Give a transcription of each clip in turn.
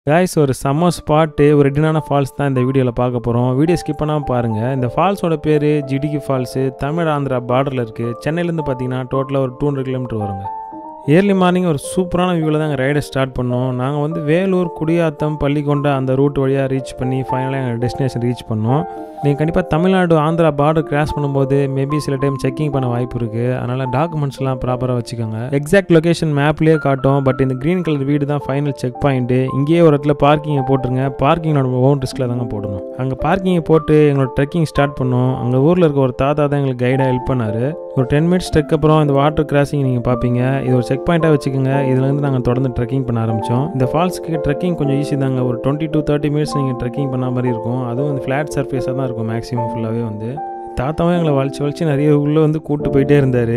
guys ஒரு செம்ம spot ஒரு ரெட்டினான ஃபால்ஸ் தான் இந்த வீடியோவில் பார்க்க போகிறோம் வீடியோ ஸ்கிப் பண்ணாமல் பாருங்கள் இந்த ஃபால்ஸோட பேர் ஜிடிகி ஃபால்ஸு தமிழ் ஆந்திரா பார்டரில் இருக்குது சென்னையிலேருந்து பார்த்தீங்கன்னா டோட்டலாக ஒரு டூ ஹண்ட்ரட் கிலோமீட்டர் வருங்க ஏர்லி மார்னிங் ஒரு சூப்பரான வியூவில் தான் எங்கள் ரைடை ஸ்டார்ட் பண்ணோம் நாங்கள் வந்து வேலூர் குடியாத்தம் பள்ளிக்கொண்டா அந்த ரூட் வழியாக ரீச் பண்ணி ஃபைனலாக எங்கள் டெஸ்டினேஷன் ரீச் பண்ணோம் நீங்கள் கண்டிப்பாக தமிழ்நாடு ஆந்திரா பார்டர் கிராஸ் பண்ணும்போது மேபி சில டைம் செக்கிங் பண்ண வாய்ப்பு இருக்குது அதனால் டாக்குமெண்ட்ஸ்லாம் ப்ராப்பராக வச்சுக்கோங்க எக்ஸாக்ட் லொகேஷன் மேப்லேயே காட்டும் பட் இந்த க்ரீன் கலர் வீடு தான் ஃபைனல் செக் பாயிண்ட்டு இங்கேயே ஒரு இடத்துல பார்க்கிங்கை போட்டுருங்க பார்க்கிங்கோட ஓன் ரிஸ்கில் தாங்க போடணும் அங்கே பார்க்கிங்கை போட்டு எங்களோட ட்ரெக்கிங் ஸ்டார்ட் பண்ணோம் அங்கே ஊரில் இருக்க ஒரு தாத்தா தான் எங்களுக்கு கைடாக ஹெல்ப் பண்ணார் ஒரு டென் மினிட்ஸ் ட்ரெக் அப்புறம் இந்த வாட்டர் கிராசிங் நீங்கள் பார்ப்பீங்க இது ஒரு செக் பாயிண்ட்டாக வச்சுக்கோங்க இதுலேருந்து நாங்கள் தொடர்ந்து ட்ரெக்கிங் பண்ண ஆரம்பித்தோம் இந்த ஃபால்ஸ்க்கு ட்ரெக்கிங் கொஞ்சம் ஈஸி தாங்க ஒரு டுவெண்ட்டி டு தேர்ட்டி மினிட்ஸ் நீங்கள் ட்ரெக்கிங் பண்ண மாதிரி இருக்கும் அதுவும் வந்து ஃப்ளாட் சர்ஃபேஸாக தான் இருக்கும் மேக்ஸிமம் ஃபுல்லாகவே வந்து தாத்தாவும் எங்களை வலிச்சு வலிச்சு நிறைய உள்ளே வந்து கூப்பிட்டு போயிட்டே இருந்தார்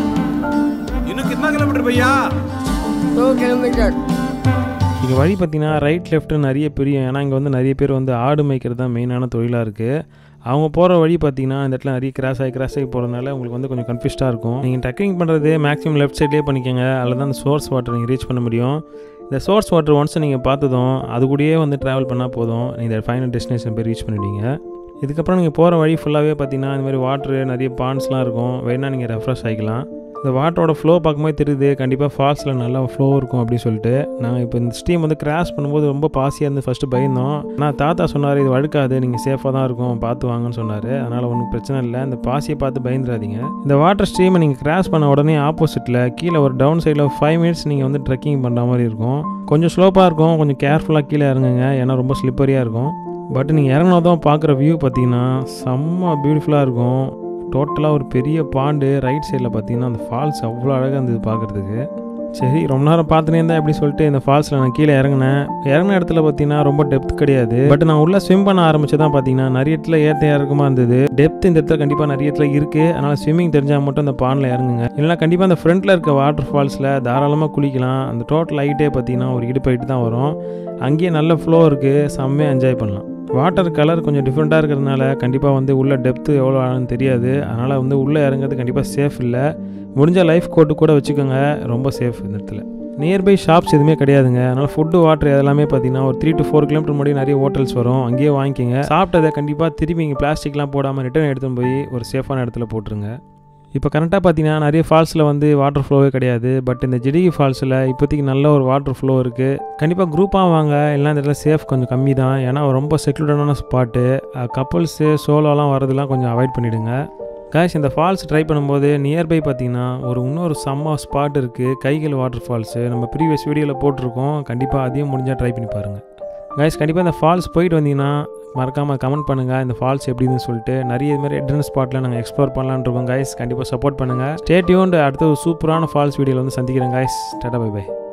இன்னும் கிतना किलोमीटर भैया दो किलोमीटर இங்கே வழி பார்த்தீங்கன்னா ரைட் லெஃப்ட்டு நிறைய பிரியும் ஏன்னா இங்கே வந்து நிறைய பேர் வந்து ஆடு மேய்க்கிறது தான் மெயினான தொழிலாக இருக்குது அவங்க போகிற வழி பார்த்தீங்கன்னா இந்த இடத்துல நிறைய கிராஸ் ஆகி கிராஸ் ஆகி போகிறதுனால உங்களுக்கு வந்து கொஞ்சம் கன்ஃபியூஸ்டாக இருக்கும் நீங்கள் ட்ரெக்கிங் பண்ணுறது மேக்ஸிமம் லெஃப்ட் சைட்லேயே பண்ணிக்கோங்க அதில் தான் அந்த சோர்ஸ் வாட்டர் நீங்கள் ரீச் பண்ண முடியும் இந்த சோர்ஸ் வாட்டர் ஒன்ஸ் நீங்கள் பார்த்ததும் அது கூடயே வந்து ட்ராவல் பண்ணால் போதும் நீங்கள் ஃபைனல் டெஸ்டினேஷன் போய் ரீச் பண்ணிடுவீங்க இதுக்கப்புறம் நீங்கள் போகிற வழி ஃபுல்லாகவே பார்த்தீங்கன்னா இந்த மாதிரி வாட்ரு நிறைய பாண்ட்ஸ்லாம் இருக்கும் வேணால் நீங்கள் ரெஃப்ரெஷ் ஆகிக்கலாம் இந்த வாட்டரோட ஃப்ளோ பார்க்கும்போது தெரியுது கண்டிப்பாக ஃபால்ஸில் நல்லா ஃப்ளோ இருக்கும் அப்படின்னு சொல்லிட்டு நாங்கள் இப்போ இந்த ஸ்ட்ரீம் வந்து கிராஸ் பண்ணும்போது ரொம்ப பாசியாக இருந்து ஃபஸ்ட்டு பயந்தோம் ஆனால் தாத்தா சொன்னார் இது வழுக்காது நீங்கள் சேஃபாக தான் இருக்கும் பார்த்து வாங்கன்னு சொன்னார் அதனால் ஒன்றும் பிரச்சனை இல்லை இந்த பாசியை பார்த்து பயந்துடாதீங்க இந்த வாட்டர் ஸ்ட்ரீமை நீங்கள் கிராஸ் பண்ண உடனே ஆப்போசிட்டில் கீழே ஒரு டவுன் சைடில் ஃபைவ் மினிட்ஸ் நீங்கள் வந்து ட்ரெக்கிங் பண்ணுற மாதிரி இருக்கும் கொஞ்சம் ஸ்லோப்பாக இருக்கும் கொஞ்சம் கேர்ஃபுல்லாக கீழே இறங்குங்க ஏன்னா ரொம்ப ஸ்லிப்பரியாக இருக்கும் பட் நீங்கள் இறங்கினதும் பார்க்குற வியூ பார்த்தீங்கன்னா செம்ம பியூட்டிஃபுல்லாக இருக்கும் டோட்டலாக ஒரு பெரிய பாண்டு ரைட் சைடில் பார்த்தீங்கன்னா அந்த ஃபால்ஸ் அவ்வளோ அழகாக இருந்தது பார்க்குறதுக்கு சரி ரொம்ப நேரம் பார்த்துனே இருந்தால் எப்படி சொல்லிட்டு இந்த ஃபால்ஸில் நான் கீழே இறங்கினேன் இறங்கின இடத்துல பார்த்தீங்கன்னா ரொம்ப டெப்த் கிடையாது பட் நான் உள்ளே ஸ்விம் பண்ண ஆரம்பிச்சு தான் பார்த்தீங்கன்னா நிறைய இடத்துல ஏற்ற இறக்கமாக இருந்தது டெப்த் இந்த இடத்துல கண்டிப்பாக நிறைய இடத்துல இருக்குது அதனால் ஸ்விம்மிங் தெரிஞ்சால் மட்டும் அந்த பானில் இறங்குங்க இல்லைனா கண்டிப்பாக அந்த ஃப்ரண்ட்டில் இருக்க வாட்டர் ஃபால்ஸில் தாராளமாக குளிக்கலாம் அந்த டோட்டல் ஹைட்டே பார்த்தீங்கன்னா ஒரு இடுப்பு ஹைட்டு தான் வரும் அங்கேயே நல்ல ஃப்ளோ இருக்குது செம்மையாக என்ஜாய் பண்ணலாம் வாட்டர் கலர் கொஞ்சம் டிஃப்ரெண்ட்டாக இருக்கிறதுனால கண்டிப்பாக வந்து உள்ள டெப்த்து எவ்வளோ ஆழம்னு தெரியாது அதனால் வந்து உள்ளே இறங்குறது கண்டிப்பாக சேஃப் இல்லை முடிஞ்ச லைஃப் கோட்டு கூட வச்சுக்கோங்க ரொம்ப சேஃப் இந்த இடத்துல நியர்பை ஷாப்ஸ் எதுவுமே கிடையாதுங்க அதனால் ஃபுட்டு வாட்டர் எல்லாமே பார்த்தீங்கன்னா ஒரு த்ரீ டு ஃபோர் கிலோமீட்டர் முன்னாடி நிறைய ஹோட்டல்ஸ் வரும் அங்கேயே வாங்கிக்கோங்க சாப்பிட்டதை கண்டிப்பாக திருப்பி இங்கே பிளாஸ்டிக்லாம் போடாமல் ரிட்டர்ன் எடுத்துன்னு போய் ஒரு சேஃபான இடத்துல போட்டுருங்க இப்போ கரெக்டாக பார்த்தீங்கன்னா நிறைய ஃபால்ஸில் வந்து வாட்டர் ஃப்ளோவே கிடையாது பட் இந்த ஜிடிகி ஃபால்ஸில் இப்போதைக்கு நல்ல ஒரு வாட்டர் ஃப்ளோ இருக்குது கண்டிப்பாக குரூப்பாக வாங்க எல்லாம் இந்த இடத்துல சேஃப் கொஞ்சம் கம்மி தான் ஏன்னா ரொம்ப செக்யூர்டான ஸ்பாட்டு கப்புள்ஸு சோலோலாம் வரதெல்லாம் கொஞ்சம் அவாய்ட் பண்ணிவிடுங்க காய்ஸ் இந்த ஃபால்ஸ் ட்ரை பண்ணும்போது நியர்பை பார்த்தீங்கன்னா ஒரு இன்னொரு செம்ம ஸ்பாட் இருக்குது கைகள் வாட்டர் ஃபால்ஸு நம்ம ப்ரீவியஸ் வீடியோவில் போட்டிருக்கோம் கண்டிப்பாக அதையும் முடிஞ்சால் ட்ரை பண்ணி பாருங்கள் கைஸ் கண்டிப்பாக இந்த ஃபால்ஸ் போயிட்டு வந்தீங்கன்னா மறக்காமல் கமெண்ட் பண்ணுங்கள் இந்த ஃபால்ஸ் எப்படின்னு சொல்லிட்டு நிறைய இது மாதிரி ஹிடன் ஸ்பாட்டில் நாங்கள் எக்ஸ்ப்ளோர் பண்ணலான்னு இருக்கோம் கைஸ் கண்டிப்பாக சப்போர்ட் பண்ணுங்கள் ஸ்டேட்யூன் அடுத்த ஒரு சூப்பரான ஃபால்ஸ் வீடியோவில் வந்து சந்திக்கிறேன் கைஸ் டாடா பை பை